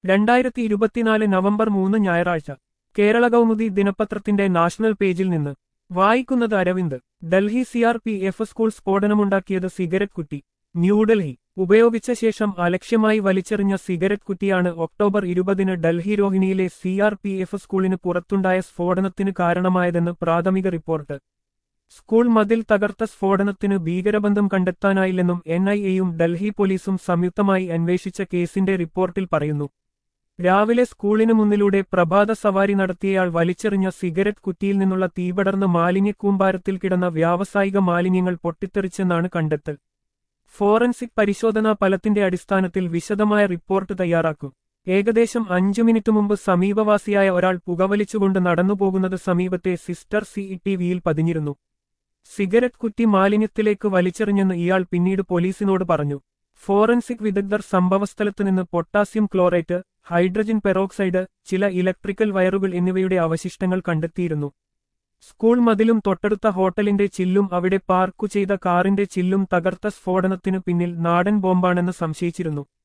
രണ്ടായിരത്തി ഇരുപത്തിനാല് നവംബർ മൂന്ന് ഞായറാഴ്ച കേരള കൗമുദി ദിനപത്രത്തിന്റെ നാഷണൽ പേജിൽ നിന്ന് വായിക്കുന്നത് Aravind Delhi C R P F school സ്ഫോടനമുണ്ടാക്കിയത് സിഗരറ്റ് കുറ്റി ന്യൂഡൽഹി ഉപയോഗിച്ച ശേഷം അലക്ഷ്യമായി വലിച്ചെറിഞ്ഞ സിഗരറ്റ് കുറ്റിയാണ് ഒക്ടോബർ ഇരുപതിന് ഡൽഹി രോഹിണിയിലെ സിആർ പി എഫ് സ്കൂളിന് പുറത്തുണ്ടായ സ്ഫോടനത്തിന് കാരണമായതെന്ന് പ്രാഥമിക റിപ്പോർട്ട് സ്കൂൾ മതിൽ തകർത്ത സ്ഫോടനത്തിന് ഭീകരബന്ധം കണ്ടെത്താനായില്ലെന്നും എൻ ഐ എയും ഡൽഹി പോലീസും സംയുക്തമായി അന്വേഷിച്ച കേസിന്റെ റിപ്പോർട്ടിൽ പറയുന്നു രാവിലെ സ്കൂളിന് മുന്നിലൂടെ പ്രഭാത സവാരി നടത്തിയയാൾ വലിച്ചെറിഞ്ഞ സിഗരറ്റ് കുറ്റിയിൽ നിന്നുള്ള തീപടർന്ന് മാലിന്യക്കൂമ്പാരത്തിൽ കിടന്ന വ്യാവസായിക മാലിന്യങ്ങൾ പൊട്ടിത്തെറിച്ചെന്നാണ് കണ്ടെത്തൽ ഫോറൻസിക് പരിശോധനാ ഫലത്തിന്റെ അടിസ്ഥാനത്തിൽ വിശദമായ റിപ്പോർട്ട് തയ്യാറാക്കും ഏകദേശം അഞ്ചു മിനിറ്റ് മുമ്പ് സമീപവാസിയായ ഒരാൾ പുകവലിച്ചുകൊണ്ട് നടന്നുപോകുന്നത് സമീപത്തെ സിസ്റ്റർ സി ടി വിയിൽ പതിഞ്ഞിരുന്നു സിഗരറ്റ് കുറ്റി മാലിന്യത്തിലേക്ക് വലിച്ചെറിഞ്ഞെന്ന് ഇയാൾ പിന്നീട് പോലീസിനോട് പറഞ്ഞു ഫോറൻസിക് വിദഗ്ധർ സംഭവസ്ഥലത്ത് നിന്ന് പൊട്ടാസ്യം ക്ലോറേറ്റ് ഹൈഡ്രജൻ പെറോക്സൈഡ് ചില ഇലക്ട്രിക്കൽ വയറുകൾ എന്നിവയുടെ അവശിഷ്ടങ്ങൾ കണ്ടെത്തിയിരുന്നു സ്കൂൾ മതിലും തൊട്ടടുത്ത ഹോട്ടലിന്റെ ചില്ലും അവിടെ പാർക്കു ചെയ്ത കാറിന്റെ ചില്ലും തകർത്ത സ്ഫോടനത്തിനു പിന്നിൽ നാടൻ ബോംബാണെന്ന് സംശയിച്ചിരുന്നു